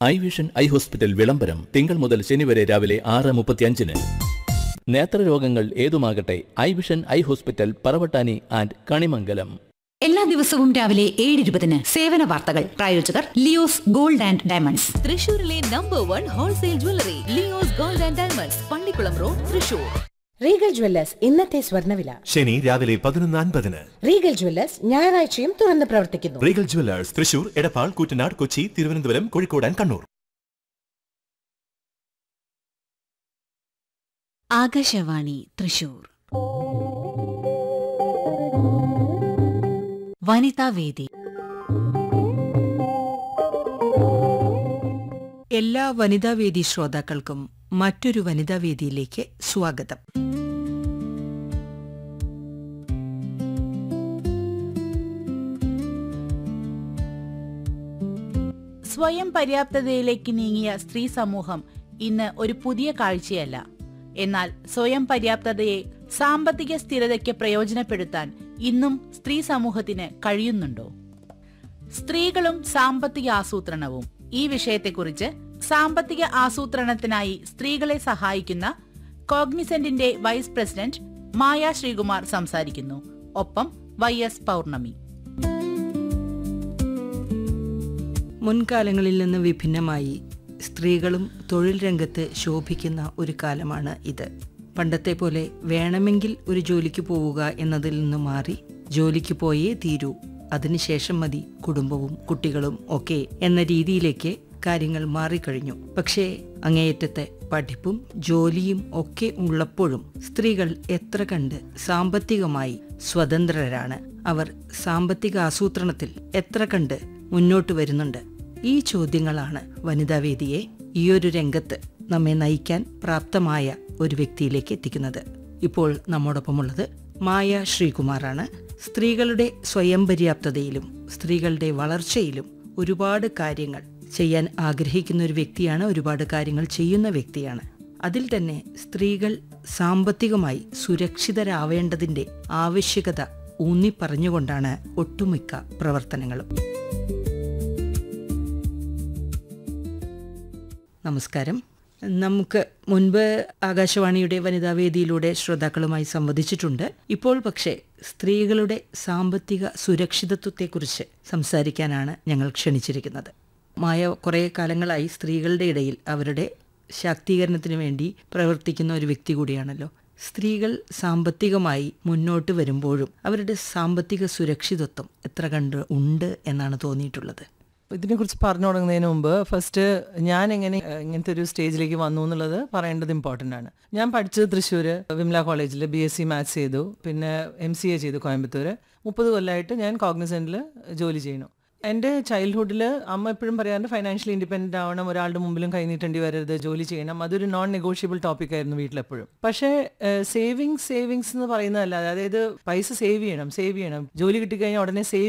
I vision eye hospital വിളംബരം തിങ്കൾ മുതൽ ശനി വരെ രാവിലെ ആറ് മുപ്പത്തിയഞ്ചിന് നേത്രരോഗങ്ങൾ ഏതുമാകട്ടെ eye vision eye hospital Paravattani and Kanimangalam എല്ലാ ദിവസവും രാവിലെ ഏഴ് ഇരുപതിന് സേവന വാർത്തകൾ പ്രായോജകർ ലിയോസ് ഗോൾഡ് ആൻഡ് ഡയമണ്ട്സ് തൃശൂരിലെ number one wholesale jewellery Leo's gold and diamonds Pallikulam road Thrissur regal jewellers ഇന്നത്തെ സ്വർണ്ണവില ശനി രാവിലെ പതിനൊന്ന് അൻപതിന് റീഗൽ ജ്വല്ലേഴ്സ് ഞായറാഴ്ചയും തുറന്ന് പ്രവർത്തിക്കുന്നു regal jewellers Thrissur Edappal Koottanad Kochi Thiruvananthapuram Kozhikode and Kannur Akashvani Thrissur Vanithavedi എല്ലാ വനിതാവേദി ശ്രോതാക്കൾക്കും മറ്റൊരു വനിതാവേദിയിലേക്ക് സ്വാഗതം സ്വയം പര്യാപ്തതയിലേക്ക് നീങ്ങിയ സ്ത്രീ സമൂഹം ഇന്ന് ഒരു പുതിയ കാഴ്ചയല്ല എന്നാൽ സ്വയം പര്യാപ്തതയെ സാമ്പത്തിക സ്ഥിരതയ്ക്ക് പ്രയോജനപ്പെടുത്താൻ ഇന്നും സ്ത്രീ സമൂഹത്തിന് കഴിയുന്നുണ്ടോ സ്ത്രീകളും സാമ്പത്തിക ആസൂത്രണവും ഈ വിഷയത്തെക്കുറിച്ച് സാമ്പത്തിക ആസൂത്രണത്തിനായി സ്ത്രീകളെ സഹായിക്കുന്ന കോഗ്നിസെന്റിന്റെ വൈസ് പ്രസിഡന്റ് മായ ശ്രീകുമാർ സംസാരിക്കുന്നു ഒപ്പം വൈ എസ് പൗർണമി മുൻകാലങ്ങളിൽ നിന്ന് വിഭിന്നമായി സ്ത്രീകളും തൊഴിൽ രംഗത്ത് ശോഭിക്കുന്ന ഒരു കാലമാണ് ഇത് പണ്ടത്തെ പോലെ വേണമെങ്കിൽ ഒരു ജോലിക്ക് പോവുക എന്നതിൽ നിന്ന് മാറി ജോലിക്ക് പോയേ തീരൂ അതിനുശേഷം മതി കുടുംബവും കുട്ടികളും ഒക്കെ എന്ന രീതിയിലേക്ക് കാര്യങ്ങൾ മാറിക്കഴിഞ്ഞു പക്ഷേ അങ്ങേയറ്റത്തെ പഠിപ്പും ജോലിയും ഒക്കെ ഉള്ളപ്പോഴും സ്ത്രീകൾ എത്ര കണ്ട് സാമ്പത്തികമായി സ്വതന്ത്രരാണ് അവർ സാമ്പത്തിക ആസൂത്രണത്തിൽ എത്ര കണ്ട് മുന്നോട്ട് വരുന്നുണ്ട് ഈ ചോദ്യങ്ങളാണ് വനിതാവേദിയെ ഈയൊരു രംഗത്ത് നമ്മെ നയിക്കാൻ പ്രാപ്തമായ ഒരു വ്യക്തിയിലേക്ക് എത്തിക്കുന്നത് ഇപ്പോൾ നമ്മോടൊപ്പമുള്ളത് മായ ശ്രീകുമാറാണ് സ്ത്രീകളുടെ സ്വയം പര്യാപ്തതയിലും സ്ത്രീകളുടെ വളർച്ചയിലും ഒരുപാട് കാര്യങ്ങൾ ചെയ്യാൻ ആഗ്രഹിക്കുന്ന ഒരു വ്യക്തിയാണ് ഒരുപാട് കാര്യങ്ങൾ ചെയ്യുന്ന വ്യക്തിയാണ് അതിൽ തന്നെ സ്ത്രീകൾ സാമ്പത്തികമായി സുരക്ഷിതരാവേണ്ടതിന്റെ ആവശ്യകത ഊന്നി പറഞ്ഞുകൊണ്ടാണ് ഒട്ടുമിക്ക പ്രവർത്തനങ്ങളും നമസ്കാരം നമുക്ക് മുൻപ് ആകാശവാണിയുടെ വനിതാവേദിയിലൂടെ ശ്രോതാക്കളുമായി സംവദിച്ചിട്ടുണ്ട് ഇപ്പോൾ പക്ഷേ സ്ത്രീകളുടെ സാമ്പത്തിക സുരക്ഷിതത്വത്തെക്കുറിച്ച് സംസാരിക്കാനാണ് ഞങ്ങൾ ക്ഷണിച്ചിരിക്കുന്നത് മായ കുറേ കാലങ്ങളായി സ്ത്രീകളുടെ ഇടയിൽ അവരുടെ ശാക്തീകരണത്തിന് വേണ്ടി പ്രവർത്തിക്കുന്ന ഒരു വ്യക്തി കൂടിയാണല്ലോ സ്ത്രീകൾ സാമ്പത്തികമായി മുന്നോട്ട് വരുമ്പോഴും അവരുടെ സാമ്പത്തിക സുരക്ഷിതത്വം എത്ര കണ്ട് ഉണ്ട് എന്നാണ് തോന്നിയിട്ടുള്ളത് ഇതിനെക്കുറിച്ച് പറഞ്ഞു തുടങ്ങുന്നതിന് മുമ്പ് ഫസ്റ്റ് ഞാൻ എങ്ങനെ ഏഹ്, ഇങ്ങനത്തെ ഒരു സ്റ്റേജിലേക്ക് വന്നു എന്നുള്ളത് പറയേണ്ടത് ഇമ്പോർട്ടൻ്റ് ആണ് ഞാൻ പഠിച്ചത് തൃശ്ശൂർ വിമല കോളേജിൽ ബി എസ് സി മാത്സ് ചെയ്തു പിന്നെ എം സി എ ചെയ്തു കോയമ്പത്തൂർ മുപ്പത് കൊല്ലമായിട്ട് ഞാൻ കോഗ്നിസെൻറ്റിൽ ജോലി ചെയ്യുന്നു എൻ്റെ ചൈൽഡ്ഹുഡിൽ അമ്മ എപ്പോഴും പറയാറുണ്ട് ഫൈനാൻഷ്യലി ഇൻഡിപെൻഡൻ്റ് ആവണം ഒരാളുടെ മുമ്പിലും കൈ നീട്ടേണ്ടി വരരുത് ജോലി ചെയ്യണം അതൊരു നോൺ നെഗോഷ്യബിൾ ടോപ്പിക് ആയിരുന്നു വീട്ടിലെപ്പോഴും പക്ഷേ സേവിങ്സ് സേവിങ്സ് എന്ന് പറയുന്നതല്ല അതായത് പൈസ സേവ് ചെയ്യണം സേവ് ചെയ്യണം ജോലി കിട്ടിക്കഴിഞ്ഞാൽ ഉടനെ സേവ്